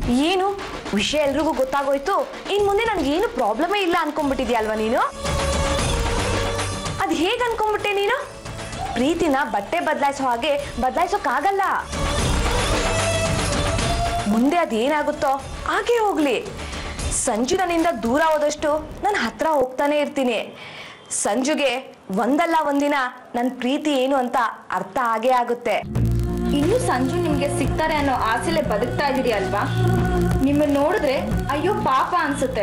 ಏನು ವಿಷಯ ಎಲ್ರಿಗೂ ಗೊತ್ತಾಗೋಯ್ತು ಇನ್ ಮುಂದೆ ನನ್ಗೇನು ಪ್ರಾಬ್ಲಮೇ ಇಲ್ಲ ಅನ್ಕೊಂಡ್ಬಿಟ್ಟಿದ್ಯಾ ಅಲ್ವಾ ನೀನು ಅದ್ ಹೇಗ್ ಅನ್ಕೊಂಡ್ಬಿಟ್ಟೆ ನೀನು ಪ್ರೀತಿನ ಬಟ್ಟೆ ಬದಲಾಯಿಸೋ ಹಾಗೆ ಬದಲಾಯಿಸೋಕ್ಕಾಗಲ್ಲ ಮುಂದೆ ಅದೇನಾಗುತ್ತೋ ಹಾಗೆ ಹೋಗ್ಲಿ ಸಂಜು ನನ್ನಿಂದ ದೂರ ಹೋದಷ್ಟು ನಾನು ಹತ್ರ ಹೋಗ್ತಾನೆ ಇರ್ತೀನಿ ಸಂಜುಗೆ ಒಂದಲ್ಲ ಒಂದಿನ ನನ್ನ ಪ್ರೀತಿ ಏನು ಅಂತ ಅರ್ಥ ಆಗೇ ಆಗುತ್ತೆ ಇನ್ನು ಸಂಜು ನಿಮ್ಗೆ ಸಿಗ್ತಾರೆ ಅನ್ನೋ ಆಸೆಲೆ ಬದುಕ್ತಾ ಇದೀರಿ ಅಲ್ವಾ ನಿಮ್ಮನ್ನ ನೋಡಿದ್ರೆ ಅಯ್ಯೋ ಪಾಪ ಅನ್ಸುತ್ತೆ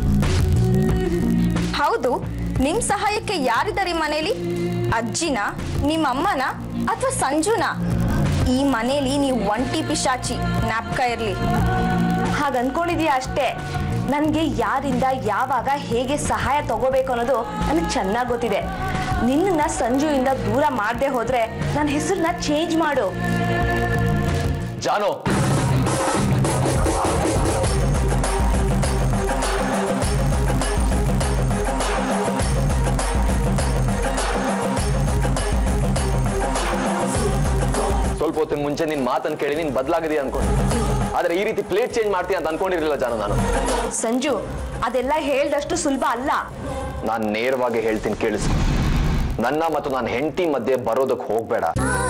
ಹೌದು ನಿಮ್ ಸಹಾಯಕ್ಕೆ ಯಾರಿದ್ದಾರೆ ಈ ಮನೇಲಿ ಅಜ್ಜಿನ ನಿಮ್ಮ ಅಮ್ಮನ ಅಥವಾ ಸಂಜುನ ಈ ಮನೇಲಿ ನೀವು ಒಂಟಿ ಪಿಶಾಚಿ ಜ್ಞಾಪಕ ಇರ್ಲಿ ಹಾಗೆ ಅನ್ಕೊಂಡಿದೀಯ ಅಷ್ಟೇ ನನಗೆ ಯಾರಿಂದ ಯಾವಾಗ ಹೇಗೆ ಸಹಾಯ ತಗೋಬೇಕು ಅನ್ನೋದು ನನಗೆ ಚೆನ್ನಾಗಿ ಗೊತ್ತಿದೆ ನಿನ್ನನ್ನ ಸಂಜುವಿಂದ ದೂರ ಮಾಡದೆ ಹೋದ್ರೆ ನನ್ನ ಹೆಸರನ್ನ ಚೇಂಜ್ ಮಾಡು ಜಾನು ಸ್ವಲ್ಪ ಹೊತ್ತಿನ ಮುಂಚೆ ನಿನ್ ಮಾತನ್ನ ಕೇಳಿ ನೀನ್ ಬದಲಾಗಿದೆಯಾ ಅನ್ಕೊಂಡು ಆದ್ರೆ ಈ ರೀತಿ ಪ್ಲೇಟ್ ಚೇಂಜ್ ಮಾಡ್ತೀಯ ಅಂತ ಅನ್ಕೊಂಡಿರ್ಲಿಲ್ಲ ಜಾನು ನಾನು ಸಂಜು ಅದೆಲ್ಲ ಹೇಳ್ದಷ್ಟು ಸುಲಭ ಅಲ್ಲ ನಾನು ನೇರವಾಗಿ ಹೇಳ್ತೀನಿ ಕೇಳಿಸ್ಕೊ ನನ್ನ ಮತ್ತು ನನ್ನ ಹೆಂಡತಿ ಮಧ್ಯೆ ಬರೋದಕ್ಕೆ ಹೋಗ್ಬೇಡ